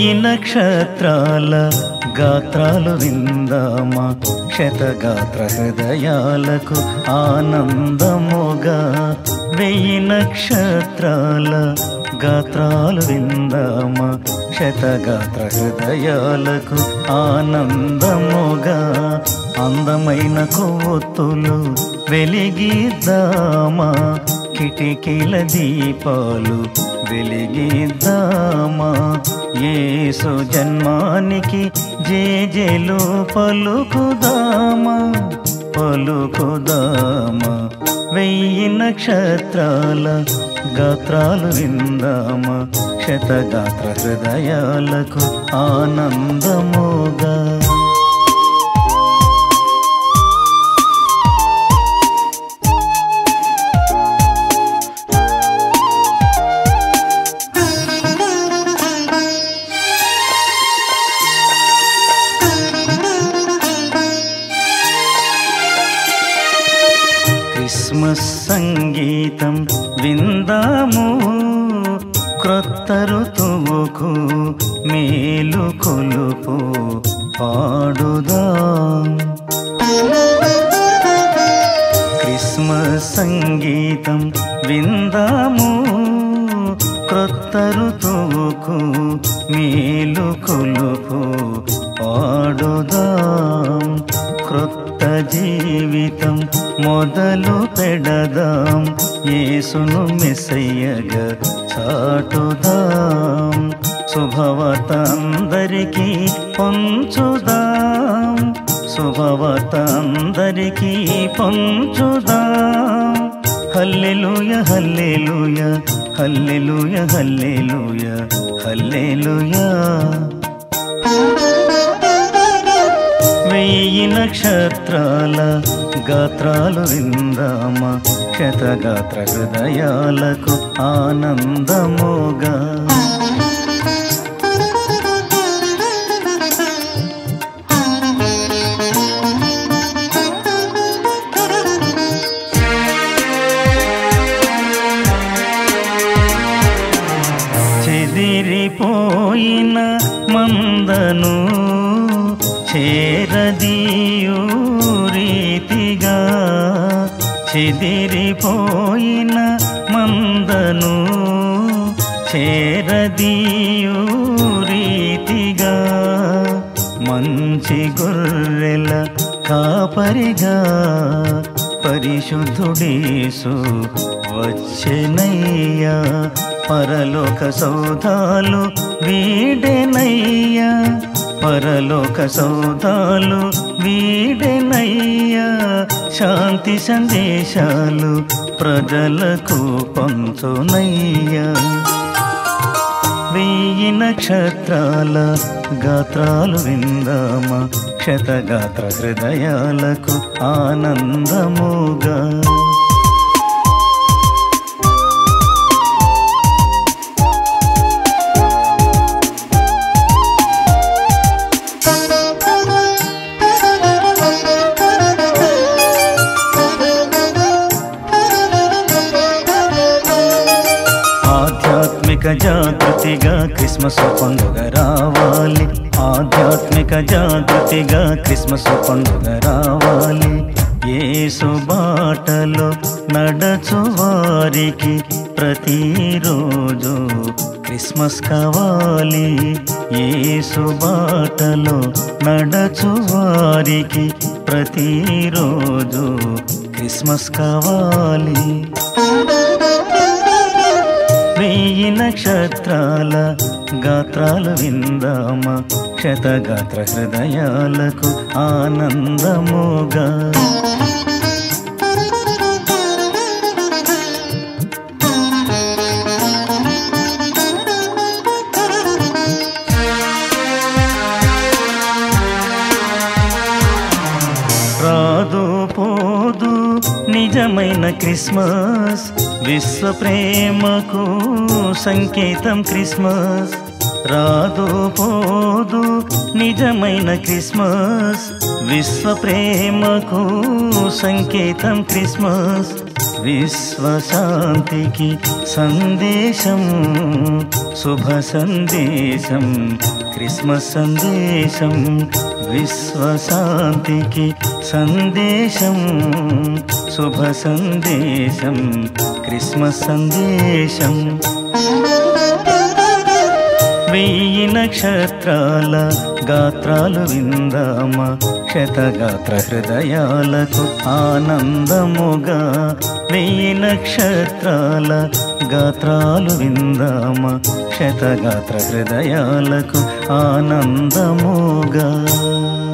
వెయ్యి నక్షత్రాల గాత్రాలు విందామా శతగాత్ర హృదయాలకు ఆనందముగా వెయ్యి నక్షత్రాల గాత్రాలు విందామా శతగాత్ర హృదయాలకు ఆనందముగా అందమైన కొవ్వొత్తులు వెలిగిద్దామా కిటికీల దీపాలు వెలిగిద్దామా యేసు జన్మానికి జేజేలు పలుకుదామా పలుకుదామా వెయ్యి నక్షత్రాల గాత్రాలు విందామా శతగాత్ర హృదయాలకు ఆనందముగా క్రిస్మస్ సంగీతం విందాము క్రొత్త ఋతువుకు మేలు కొలుపు పాడుదాం క్రిస్మస్ సంగీతం విందాము క్రొత్త ఋతువుకు మేలు కొలుపు పాడుదాం క్రొత్త జీవితం మొదలు పెడదాం యేసును మెస్సయ్యగా చాటుదాం శుభవత అందరికీ పంచుదాం శుభవత అందరికీ పంచుదాం హల్లెలూయ హల్లెలూయ హల్లెలూయ హల్లెలూయ హల్లెలూయ వెయ్యి నక్షత్రాల గాత్రాలు విందామా శతగాత్ర హృదయాలకు ఆనందముగా చెదిరిపోయిన మందను చేరదీయు రీతిగా చెదిరిపోయిన మందను చేరదీయు రీతిగా మంచి గొర్రెల కాపరిగా పరిశుద్ధుడేసు వచ్చెనయ్యా పరలోక సౌధాలు వీడెనయ్యా పరలోక సౌధాలు వీడెనయ్యా శాంతి సందేశాలు ప్రజలకు పంచునయ్యా వెయ్యి నక్షత్రాల గాత్రాలు విందామా శతగాత్ర హృదయాలకు ఆనందముగా ఆధ్యాత్మిక జాగృతిగా క్రిస్మస్ పండుగ రావాలి ఆధ్యాత్మిక జాగృతిగా క్రిస్మస్ పండుగ రావాలి యేసు బాటలో నడచు వారికి ప్రతిరోజు క్రిస్మస్ కావాలి యేసు బాటలో నడచు వారికి ప్రతిరోజు క్రిస్మస్ కావాలి వెయ్యి నక్షత్రాల గాత్రాలు విందామా శతగాత్ర హృదయాలకు ఆనందముగా రాదు పోదు నిజమైన క్రిస్మస్ విశ్వ ప్రేమకు సంకేతం క్రిస్మస్ రాదు పోదు నిజమైన క్రిస్మస్ విశ్వ ప్రేమకు సంకేతం క్రిస్మస్ విశ్వశాంతికి సందేశం శుభ సందేశం క్రిస్మస్ సందేశం విశ్వశాంతికి సందేశం శుభ సందేశం క్రిస్మస్ సందేశం వెయ్యి నక్షత్రాల గాత్రాలు విందామ శతగాత్ర హృదయాలకు ఆనందముగా వెయ్యి నక్షత్రాల గాత్రాలు విందామ శతగాత్ర హృదయాలకు ఆనందముగా